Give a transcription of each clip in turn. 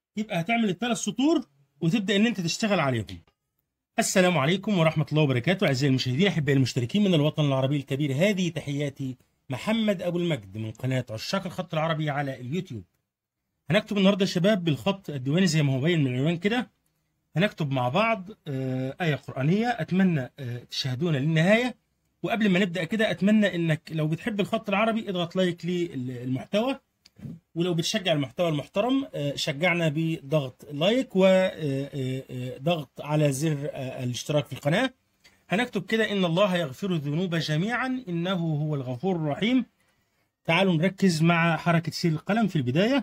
يبقى هتعمل الثلاث سطور وتبدا ان انت تشتغل عليهم السلام عليكم ورحمه الله وبركاته اعزائي المشاهدين احبائي المشتركين من الوطن العربي الكبير هذه تحياتي محمد ابو المجد من قناه عشاق الخط العربي على اليوتيوب هنكتب النهارده يا شباب بالخط الديواني زي ما هو باين من العنوان كده هنكتب مع بعض آه، آية قرآنية أتمنى آه، تشاهدونا للنهاية وقبل ما نبدأ كده أتمنى إنك لو بتحب الخط العربي اضغط لايك للمحتوى ولو بتشجع المحتوى المحترم آه، شجعنا بضغط لايك وضغط على زر آه، الاشتراك في القناة هنكتب كده إن الله يغفر الذنوب جميعا إنه هو الغفور الرحيم تعالوا نركز مع حركة سير القلم في البداية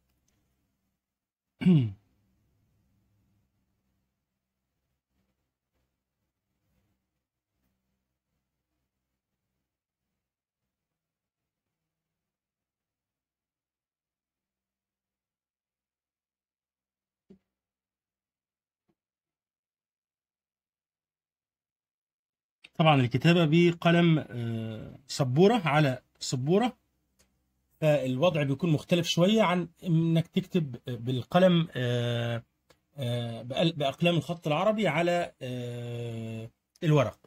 طبعا الكتابة بقلم آه، سبورة على سبورة فالوضع بيكون مختلف شوية عن انك تكتب بالقلم آه، آه، بأل- بأقلام الخط العربي على آه، الورق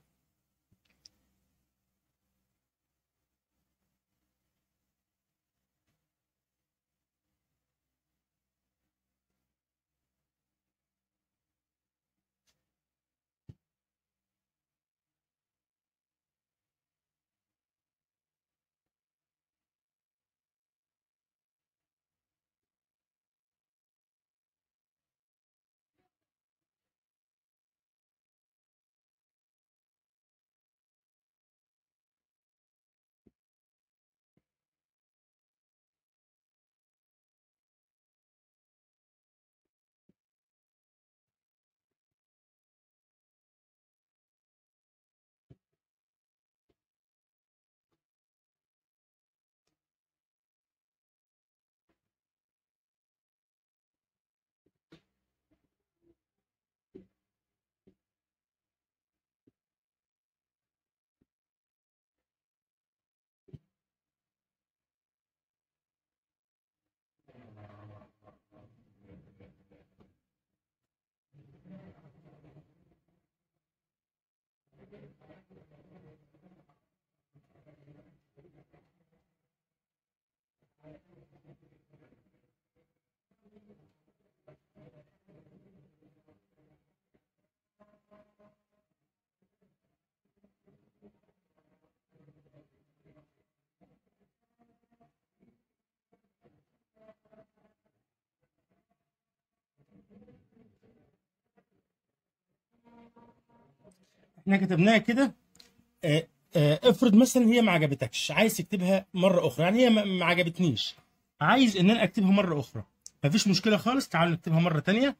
احنا كتبناها كده آه، آه، افرض مثلا هي ما عجبتكش عايز تكتبها مرة أخرى يعني هي ما ما عجبتنيش عايز إن أنا أكتبها مرة أخرى مفيش مشكلة خالص تعالوا نكتبها مرة تانية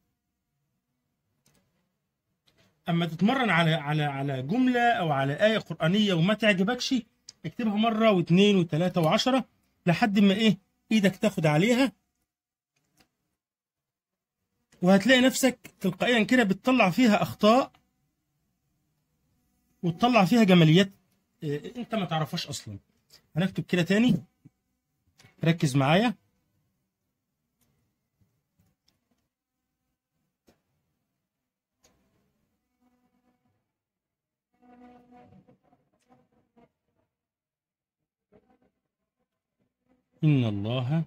اما تتمرن على على على جمله او على ايه قرانيه وما تعجبكش اكتبها مره واثنين وثلاثه وعشره لحد ما ايه ايدك تاخد عليها وهتلاقي نفسك تلقائيا كده بتطلع فيها اخطاء وتطلع فيها جماليات إيه، انت ما تعرفهاش اصلا هنكتب كده تاني ركز معايا إن الله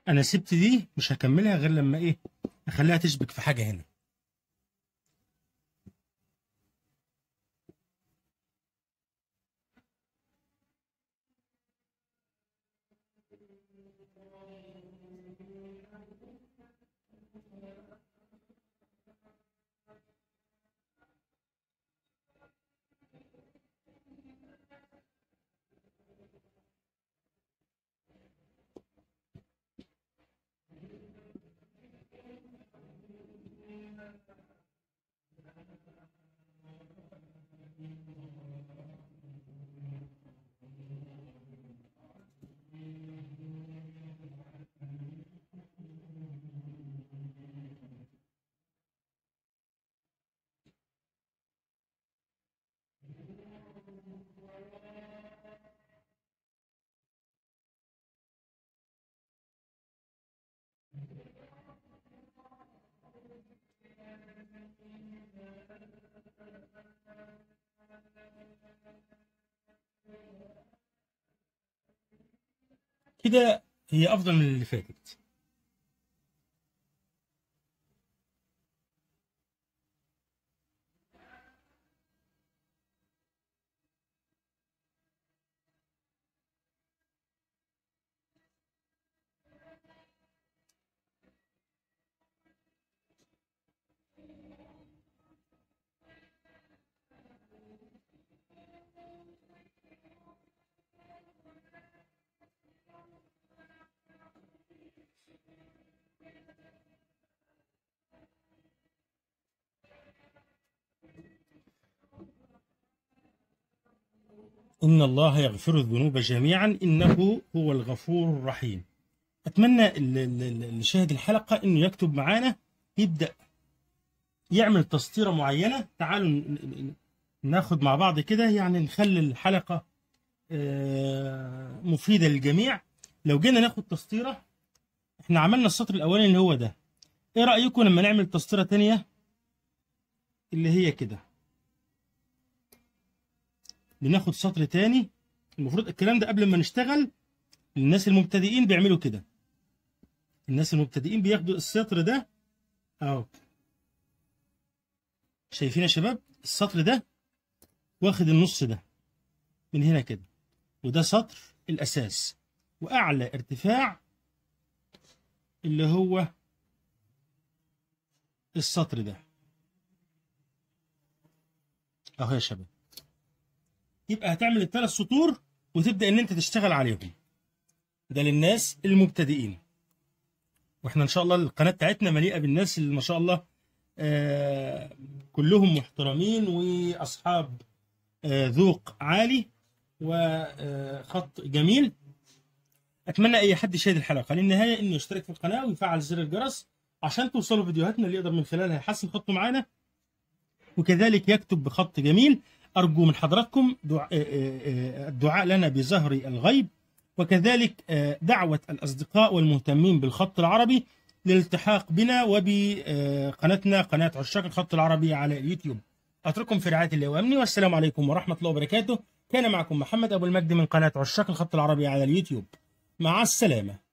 انا سبت دي مش هكملها غير لما ايه اخليها تشبك في حاجه هنا كده هي افضل من اللي فاتت إن الله يغفر الذنوب جميعا إنه هو الغفور الرحيم أتمنى ال- ال- ال- اللي شاهد الحلقة إنه يكتب معانا يبدأ يعمل تسطيرة معينة تعالوا ن- ن- ناخد مع بعض كده يعني نخلي الحلقة آه، مفيدة للجميع لو جينا ناخد تسطيرة احنا عملنا السطر الأولاني اللي هو ده ايه رأيكم لما نعمل تسطيرة تانية اللي هي كده بناخد سطر تاني المفروض الكلام ده قبل ما نشتغل الناس المبتدئين بيعملوا كده الناس المبتدئين بياخدوا السطر ده اهو شايفين يا شباب السطر ده واخد النص ده من هنا كده وده سطر الاساس واعلى ارتفاع اللي هو السطر ده اهو يا شباب يبقى هتعمل الثلاث سطور وتبدا ان انت تشتغل عليهم ده للناس المبتدئين واحنا ان شاء الله القناه بتاعتنا مليئه بالناس اللي ما شاء الله آه كلهم محترمين واصحاب آه ذوق عالي وخط جميل اتمنى اي حد يشاهد الحلقه للنهايه انه يشترك في القناه ويفعل زر الجرس عشان توصلوا فيديوهاتنا اللي يقدر من خلالها يحسن خطه معانا وكذلك يكتب بخط جميل أرجو من حضراتكم دعاء الدعاء لنا بظهر الغيب وكذلك دعوة الأصدقاء والمهتمين بالخط العربي للالتحاق بنا وبقناتنا قناة عشاق الخط العربي على اليوتيوب أترككم في رعاية الله وأمني والسلام عليكم ورحمة الله وبركاته كان معكم محمد أبو المجد من قناة عشاق الخط العربي على اليوتيوب مع السلامة